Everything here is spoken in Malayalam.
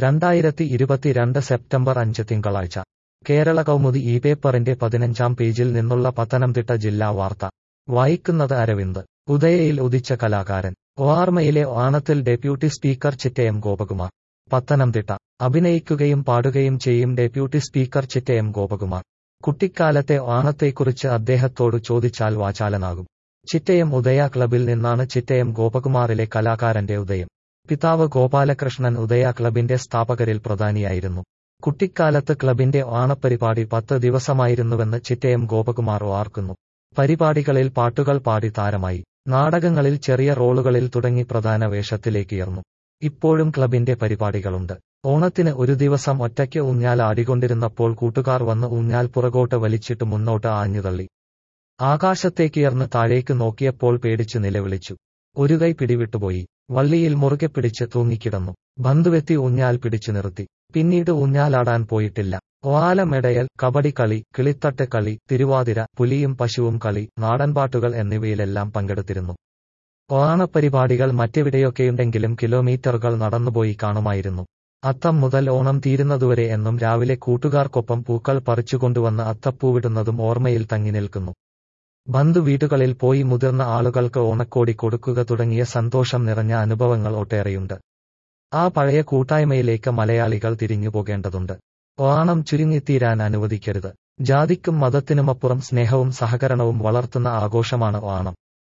രണ്ടായിരത്തി ഇരുപത്തിരണ്ട് സെപ്റ്റംബർ അഞ്ച് തിങ്കളാഴ്ച കേരള കൗമുദി ഈ പേപ്പറിന്റെ പതിനഞ്ചാം പേജിൽ നിന്നുള്ള പത്തനംതിട്ട ജില്ലാ വാർത്ത വായിക്കുന്നത് അരവിന്ദ് ഉദയയിൽ ഉദിച്ച കലാകാരൻ ഓർമ്മയിലെ ഓണത്തിൽ ഡെപ്യൂട്ടി സ്പീക്കർ ചിറ്റയം ഗോപകുമാർ പത്തനംതിട്ട അഭിനയിക്കുകയും പാടുകയും ചെയ്യും ഡെപ്യൂട്ടി സ്പീക്കർ ചിറ്റയം ഗോപകുമാർ കുട്ടിക്കാലത്തെ ഓണത്തെക്കുറിച്ച് അദ്ദേഹത്തോട് ചോദിച്ചാൽ വാചാലനാകും ചിറ്റയം ഉദയ ക്ലബിൽ നിന്നാണ് ചിറ്റയം ഗോപകുമാറിലെ കലാകാരന്റെ ഉദയം പിതാവ് ഗോപാലകൃഷ്ണൻ ഉദയ ക്ലബിന്റെ സ്ഥാപകരിൽ പ്രധാനിയായിരുന്നു കുട്ടിക്കാലത്ത് ക്ലബിന്റെ ഓണപ്പരിപാടി പത്ത് ദിവസമായിരുന്നുവെന്ന് ചിറ്റയം ഗോപകുമാർ ഓർക്കുന്നു പരിപാടികളിൽ പാട്ടുകൾ പാടി താരമായി നാടകങ്ങളിൽ ചെറിയ റോളുകളിൽ തുടങ്ങി പ്രധാന വേഷത്തിലേക്കുയർന്നു ഇപ്പോഴും ക്ലബിന്റെ പരിപാടികളുണ്ട് ഓണത്തിന് ഒരു ദിവസം ഒറ്റയ്ക്ക് ഊഞ്ഞാൽ ആടിക്കൊണ്ടിരുന്നപ്പോൾ കൂട്ടുകാർ വന്ന് ഊഞ്ഞാൽ പുറകോട്ട് വലിച്ചിട്ട് മുന്നോട്ട് ആഞ്ഞുതള്ളി ആകാശത്തേക്കുയർന്ന് താഴേക്ക് നോക്കിയപ്പോൾ പേടിച്ചു നിലവിളിച്ചു ഒരു കൈ പിടിവിട്ടുപോയി വള്ളിയിൽ മുറുകെ പിടിച്ച് തൂങ്ങിക്കിടന്നു ബന്ധുവെത്തി ഊഞ്ഞാൽ പിടിച്ചു നിർത്തി പിന്നീട് ഊഞ്ഞാലാടാൻ പോയിട്ടില്ല ഓലമെടയൽ കബഡി കളി കിളിത്തട്ട് കളി തിരുവാതിര പുലിയും പശുവും കളി നാടൻപാട്ടുകൾ എന്നിവയിലെല്ലാം പങ്കെടുത്തിരുന്നു ഓണപ്പരിപാടികൾ മറ്റെവിടെയൊക്കെയുണ്ടെങ്കിലും കിലോമീറ്ററുകൾ നടന്നുപോയി കാണുമായിരുന്നു അത്തം മുതൽ ഓണം തീരുന്നതുവരെ എന്നും രാവിലെ കൂട്ടുകാർക്കൊപ്പം പൂക്കൾ പറിച്ചുകൊണ്ടുവന്ന് അത്തപ്പൂവിടുന്നതും ഓർമ്മയിൽ തങ്ങി നിൽക്കുന്നു ബന്ധു വീടുകളിൽ പോയി മുതിർന്ന ആളുകൾക്ക് ഓണക്കോടി കൊടുക്കുക തുടങ്ങിയ സന്തോഷം നിറഞ്ഞ അനുഭവങ്ങൾ ഒട്ടേറെയുണ്ട് ആ പഴയ കൂട്ടായ്മയിലേക്ക് മലയാളികൾ തിരിഞ്ഞു പോകേണ്ടതുണ്ട് ഓണം ചുരുങ്ങിത്തീരാൻ അനുവദിക്കരുത് ജാതിക്കും മതത്തിനുമപ്പുറം സ്നേഹവും സഹകരണവും വളർത്തുന്ന ആഘോഷമാണ് ഓണം